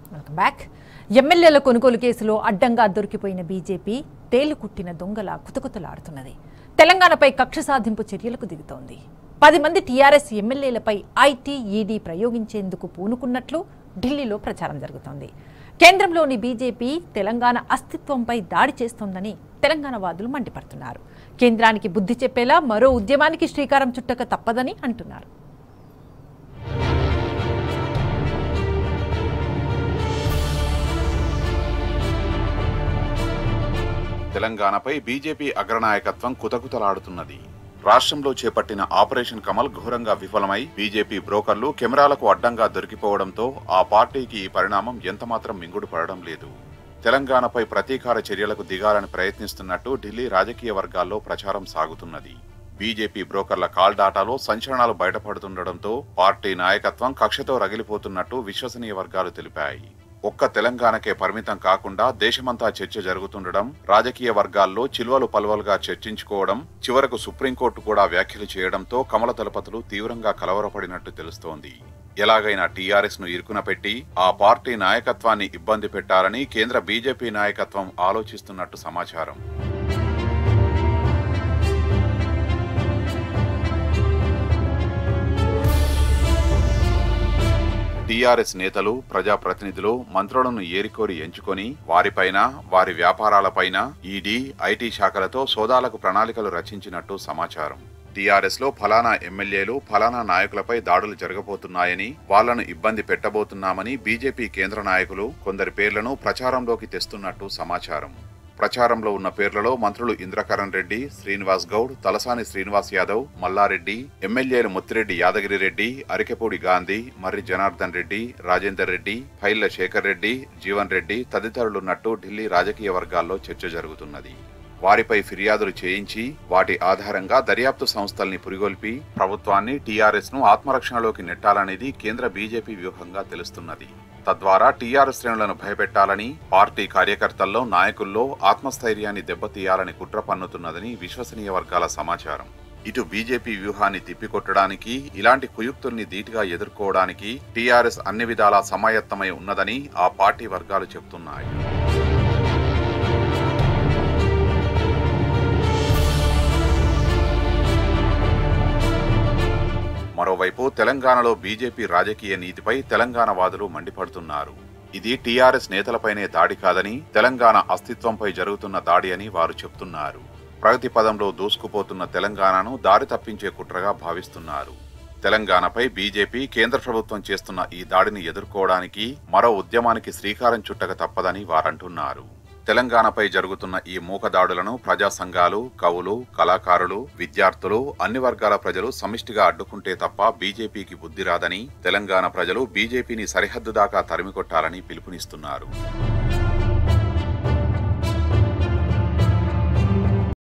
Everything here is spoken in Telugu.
వెల్కమ్ బ్యాక్ ఎమ్మెల్యేల కొనుగోలు కేసులో అడ్డంగా దొరికిపోయిన బీజేపీ తేలుకుట్టిన దొంగల కుతకుతలాడుతున్నది తెలంగాణపై కక్ష సాధింపు చర్యలకు దిగుతోంది పది మంది టీఆర్ఎస్ ఎమ్మెల్యేలపై ఐటీ ఈడీ ప్రయోగించేందుకు పూనుకున్నట్లు ఢిల్లీలో ప్రచారం జరుగుతోంది కేంద్రంలోని బీజేపీ తెలంగాణ అస్తిత్వంపై దాడి చేస్తోందని తెలంగాణ వాదులు మండిపడుతున్నారు కేంద్రానికి బుద్ధి చెప్పేలా మరో ఉద్యమానికి శ్రీకారం చుట్టక తప్పదని అంటున్నారు తెలంగాణపై బీజేపీ అగ్రనాయకత్వం కుతకుతలాడుతున్నది రాష్ట్రంలో చేపట్టిన ఆపరేషన్ కమల్ ఘోరంగా విఫలమై బీజేపీ బ్రోకర్లు కెమెరాలకు అడ్డంగా దొరికిపోవడంతో ఆ పార్టీకి ఈ పరిణామం ఎంతమాత్రం మింగుడు పడడం లేదు తెలంగాణపై ప్రతీకార చర్యలకు దిగాలని ప్రయత్నిస్తున్నట్టు ఢిల్లీ రాజకీయ వర్గాల్లో ప్రచారం సాగుతున్నది బీజేపీ బ్రోకర్ల కాల్ డాటాలో సంచలనాలు బయటపడుతుండటంతో పార్టీ నాయకత్వం కక్షతో రగిలిపోతున్నట్టు విశ్వసనీయ వర్గాలు తెలిపాయి ఒక్క తెలంగాణకే పరిమితం కాకుండా దేశమంతా చర్చ జరుగుతుండడం రాజకీయ వర్గాల్లో చిల్వలు పల్వలుగా చర్చించుకోవడం చివరకు సుప్రీంకోర్టు కూడా వ్యాఖ్యలు చేయడంతో కమల దళపతులు తీవ్రంగా కలవరపడినట్టు తెలుస్తోంది ఎలాగైనా టీఆర్ఎస్ ను ఇరుకున పెట్టి ఆ పార్టీ నాయకత్వాన్ని ఇబ్బంది పెట్టాలని కేంద్ర బీజేపీ నాయకత్వం ఆలోచిస్తున్నట్టు సమాచారం టీఆర్ఎస్ నేతలు ప్రజాప్రతినిధులు మంత్రులను ఏరికోరి ఎంచుకొని వారిపైన వారి వ్యాపారాలపైన ఈడీ ఐటీ శాఖలతో సోదాలకు ప్రణాళికలు రచించినట్టు సమాచారం టీఆర్ఎస్ లో ఫలానా ఎమ్మెల్యేలు ఫలానా నాయకులపై దాడులు జరగబోతున్నాయని వాళ్లను ఇబ్బంది పెట్టబోతున్నామని బీజేపీ కేంద్ర నాయకులు కొందరి పేర్లను ప్రచారంలోకి తెస్తున్నట్టు సమాచారం ప్రచారంలో ఉన్న పేర్లలో మంత్రులు ఇంద్రకరణ్ రెడ్డి శ్రీనివాస్ గౌడ్ తలసాని శ్రీనివాస్ యాదవ్ మల్లారెడ్డి ఎమ్మెల్యేలు ముత్తిరెడ్డి యాదగిరి రెడ్డి అరికెపూడి గాంధీ మర్రి జనార్దన్ రెడ్డి రాజేందర్ రెడ్డి ఫైళ్ల శేఖర్ రెడ్డి జీవన్ రెడ్డి తదితరులున్నట్టు ఢిల్లీ రాజకీయ వర్గాల్లో చర్చ జరుగుతున్నది వారిపై ఫిర్యాదులు చేయించి వాటి ఆధారంగా దర్యాప్తు సంస్థల్ని పురిగొల్పి ప్రభుత్వాన్ని టీఆర్ఎస్ ను ఆత్మరక్షణలోకి నెట్టాలనేది కేంద్ర బీజేపీ వ్యూహంగా తెలుస్తున్నది తద్వారా టీఆర్ఎస్ శ్రేణులను భయపెట్టాలని పార్టీ కార్యకర్తల్లో నాయకుల్లో ఆత్మస్థైర్యాన్ని దెబ్బతీయాలని కుట్ర పన్నుతున్నదని విశ్వసనీయ వర్గాల సమాచారం ఇటు బీజేపీ వ్యూహాన్ని తిప్పికొట్టడానికి ఇలాంటి కుయుక్తుల్ని ధీటుగా ఎదుర్కోవడానికి టీఆర్ఎస్ అన్ని విధాలా సమాయత్తమై ఉన్నదని ఆ పార్టీ వర్గాలు చెబుతున్నాయి మరోవైపు తెలంగాణలో బీజేపీ రాజకీయ నీతిపై తెలంగాణ వాదులు మండిపడుతున్నారు ఇది టీఆర్ఎస్ నేతలపైనే దాడి కాదని తెలంగాణ అస్తిత్వంపై జరుగుతున్న దాడి అని వారు చెప్తున్నారు ప్రగతి పదంలో దూసుకుపోతున్న తెలంగాణను దారి తప్పించే కుట్రగా భావిస్తున్నారు తెలంగాణపై బీజేపీ కేంద్ర ప్రభుత్వం చేస్తున్న ఈ దాడిని ఎదుర్కోవడానికి మరో ఉద్యమానికి శ్రీకారం చుట్టక తప్పదని వారంటున్నారు తెలంగాణపై జరుగుతున్న ఈ మూకదాడులను ప్రజా సంఘాలు కవులు కళాకారులు విద్యార్థులు అన్ని వర్గాల ప్రజలు సమిష్టిగా అడ్డుకుంటే తప్ప బీజేపీకి బుద్ధి రాదని తెలంగాణ ప్రజలు బీజేపీని సరిహద్దు దాకా తరిమికొట్టాలని పిలుపునిస్తున్నారు